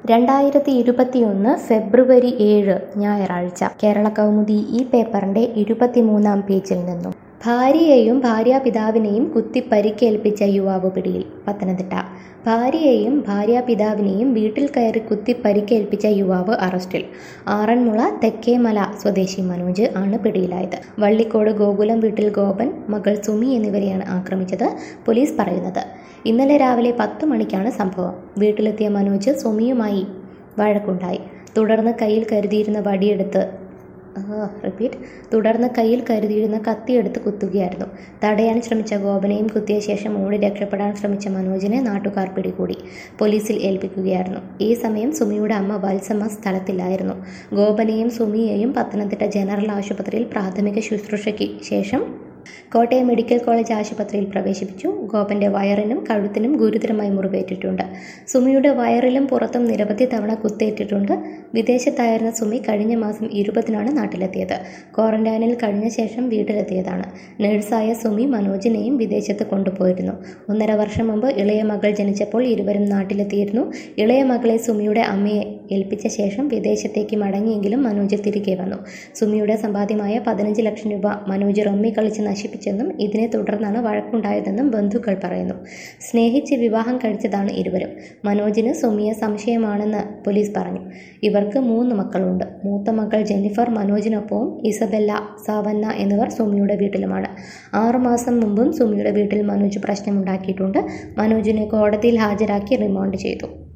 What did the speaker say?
രണ്ടായിരത്തി ഇരുപത്തിയൊന്ന് ഫെബ്രുവരി ഏഴ് ഞായറാഴ്ച കേരള കൗമുദി ഈ പേപ്പറിന്റെ ഇരുപത്തിമൂന്നാം പേജിൽ നിന്നും ഭാര്യയെയും ഭാര്യാപിതാവിനെയും കുത്തി പരിക്കേൽപ്പിച്ച യുവാവ് പിടിയിൽ പത്തനംതിട്ട ഭാര്യയെയും ഭാര്യാപിതാവിനെയും വീട്ടിൽ കയറി കുത്തി പരിക്കേൽപ്പിച്ച യുവാവ് അറസ്റ്റിൽ ആറന്മുള തെക്കേമല സ്വദേശി മനോജ് ആണ് പിടിയിലായത് വള്ളിക്കോട് ഗോകുലം വീട്ടിൽ ഗോപൻ മകൾ സുമി എന്നിവരെയാണ് ആക്രമിച്ചത് പോലീസ് പറയുന്നത് ഇന്നലെ രാവിലെ പത്ത് മണിക്കാണ് സംഭവം വീട്ടിലെത്തിയ മനോജ് സുമിയുമായി വഴക്കുണ്ടായി തുടർന്ന് കയ്യിൽ കരുതിയിരുന്ന വടിയെടുത്ത് റിപ്പീറ്റ് തുടർന്ന് കയ്യിൽ കരുതിയിരുന്ന കത്തിയെടുത്ത് കുത്തുകയായിരുന്നു തടയാൻ ശ്രമിച്ച ഗോപനെയും കുത്തിയ ശേഷം ഓടി രക്ഷപ്പെടാൻ ശ്രമിച്ച മനോജിനെ നാട്ടുകാർ പിടികൂടി പോലീസിൽ ഏൽപ്പിക്കുകയായിരുന്നു ഈ സമയം സുമിയുടെ അമ്മ വത്സമ്മ സ്ഥലത്തില്ലായിരുന്നു ഗോപനെയും സുമിയെയും പത്തനംതിട്ട ജനറൽ ആശുപത്രിയിൽ പ്രാഥമിക ശുശ്രൂഷയ്ക്ക് ശേഷം കോട്ടയം മെഡിക്കൽ കോളേജ് ആശുപത്രിയിൽ പ്രവേശിപ്പിച്ചു ഗോപന്റെ വയറിനും കഴുത്തിനും ഗുരുതരമായി മുറിവേറ്റിട്ടുണ്ട് സുമിയുടെ വയറിലും പുറത്തും നിരവധി തവണ കുത്തേറ്റിട്ടുണ്ട് വിദേശത്തായിരുന്ന സുമി കഴിഞ്ഞ മാസം ഇരുപതിനാണ് നാട്ടിലെത്തിയത് ക്വാറന്റൈനിൽ കഴിഞ്ഞ ശേഷം വീട്ടിലെത്തിയതാണ് നഴ്സായ സുമി മനോജിനെയും വിദേശത്ത് കൊണ്ടുപോയിരുന്നു ഒന്നര വർഷം മുമ്പ് ഇളയ മകൾ ജനിച്ചപ്പോൾ ഇരുവരും നാട്ടിലെത്തിയിരുന്നു ഇളയ മകളെ സുമിയുടെ അമ്മയെ ഏൽപ്പിച്ച ശേഷം വിദേശത്തേക്ക് മടങ്ങിയെങ്കിലും മനോജ് തിരികെ വന്നു സുമിയുടെ സമ്പാദ്യമായ പതിനഞ്ച് ലക്ഷം രൂപ മനോജ് റമ്മി കളിച്ച് നശിപ്പിച്ചെന്നും ഇതിനെ തുടർന്നാണ് വഴക്കുണ്ടായതെന്നും ബന്ധുക്കൾ പറയുന്നു സ്നേഹിച്ച് വിവാഹം കഴിച്ചതാണ് ഇരുവരും മനോജിന് സുമിയെ സംശയമാണെന്ന് പോലീസ് പറഞ്ഞു ഇവർക്ക് മൂന്ന് മക്കളുണ്ട് മൂത്ത മകൾ ജെന്നിഫർ മനോജിനൊപ്പവും ഇസബെല്ല സാവന്ന എന്നിവർ സുമിയുടെ വീട്ടിലുമാണ് ആറുമാസം മുമ്പും സുമിയുടെ വീട്ടിൽ മനോജ് പ്രശ്നമുണ്ടാക്കിയിട്ടുണ്ട് മനോജിനെ കോടതിയിൽ ഹാജരാക്കി റിമാൻഡ് ചെയ്തു